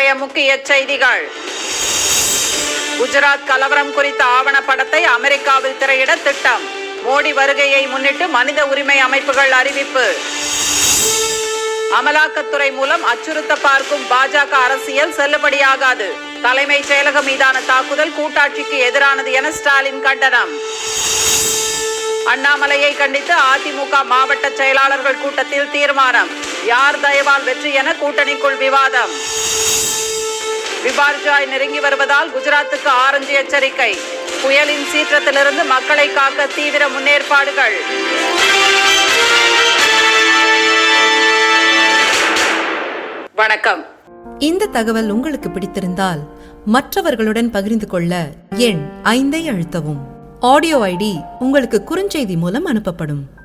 இன்றைய முக்கிய செய்திகள் குஜராத் கலவரம் குறித்த ஆவணப்படத்தை அமெரிக்காவில் திரையிட திட்டம் மோடி வருகையை முன்னிட்டு மனித உரிமை அமைப்புகள் அறிவிப்பு அமலாக்கத்துறை மூலம் அச்சுறுத்த பார்க்கும் பாஜக அரசியல் செல்லுபடியாகாது தலைமைச் செயலகம் மீதான தாக்குதல் கூட்டாட்சிக்கு எதிரானது என ஸ்டாலின் கண்டனம் அண்ணாமலையை கண்டித்து அதிமுக மாவட்ட செயலாளர்கள் கூட்டத்தில் தீர்மானம் யார் தயவால் வெற்றி என கூட்டணிக்குள் விவாதம் விபார்ஜாய் நெருங்கி வருவதால் குஜராத்துக்கு ஆரஞ்சு எச்சரிக்கை புயலின் சீற்றத்திலிருந்து மக்களை காக்க தீவிர முன்னேற்பாடுகள் வணக்கம் இந்த தகவல் உங்களுக்கு பிடித்திருந்தால் மற்றவர்களுடன் பகிர்ந்து கொள்ள எண் ஐந்தை அழுத்தவும் ஆடியோ ஐடி உங்களுக்கு குறுஞ்செய்தி மூலம் அனுப்பப்படும்